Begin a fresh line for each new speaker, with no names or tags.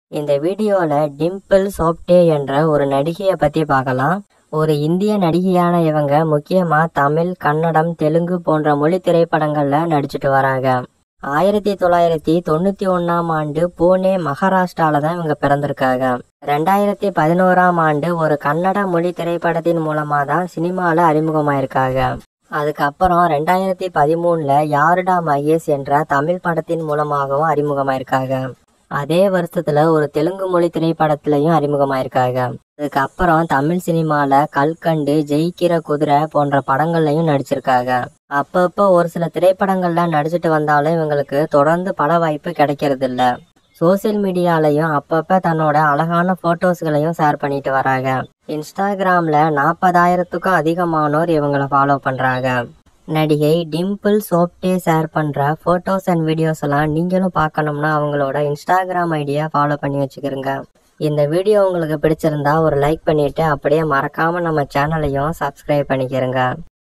இந்த வீடியோல டிம்பிள் சோப்டே என்ற ஒரு நடிகையை பத்தி பார்க்கலாம் ஒரு இந்திய நடிகையான இவங்க முக்கியமா தமிழ் கன்னடம் தெலுங்கு போன்ற மொழி திரைப்படங்கள்ல நடிச்சிட்டு வராங்க ஆயிரத்தி தொள்ளாயிரத்தி தொண்ணூத்தி ஒன்னாம் ஆண்டு பூனே மகாராஷ்டிரால தான் இவங்க பிறந்திருக்காங்க ரெண்டாயிரத்தி பதினோராம் ஆண்டு ஒரு கன்னட மொழி திரைப்படத்தின் மூலமா தான் சினிமால அறிமுகமாயிருக்காங்க அதுக்கப்புறம் ரெண்டாயிரத்தி பதிமூணுல யாருடா மகேஷ் என்ற தமிழ் படத்தின் மூலமாகவும் அறிமுகமாயிருக்காங்க அதே வருஷத்துல ஒரு தெலுங்கு மொழி திரைப்படத்திலையும் அறிமுகமாயிருக்காங்க அதுக்கப்புறம் தமிழ் சினிமால கல்கண்டு ஜெயிக்கிற குதிரை போன்ற படங்கள்லயும் நடிச்சிருக்காங்க அப்பப்போ ஒரு சில திரைப்படங்கள்ல நடிச்சிட்டு வந்தாலும் இவங்களுக்கு தொடர்ந்து பட வாய்ப்பு கிடைக்கிறது இல்ல சோசியல் மீடியாலையும் அப்பப்ப தன்னோட அழகான போட்டோஸ்களையும் ஷேர் பண்ணிட்டு வராங்க இன்ஸ்டாகிராம்ல நாற்பதாயிரத்துக்கும் அதிகமானோர் இவங்களை ஃபாலோ பண்றாங்க நடிகை டிம்பிள் சோப்டே ஷேர் பண்ற போட்டோஸ் அண்ட் வீடியோஸ் எல்லாம் நீங்களும் பார்க்கணும்னா அவங்களோட இன்ஸ்டாகிராம் ஐடியா ஃபாலோ பண்ணி வச்சுக்கிறங்க இந்த வீடியோ உங்களுக்கு பிடிச்சிருந்தா ஒரு லைக் பண்ணிட்டு அப்படியே மறக்காம நம்ம சேனலையும் சப்ஸ்கிரைப் பண்ணிக்கிறங்க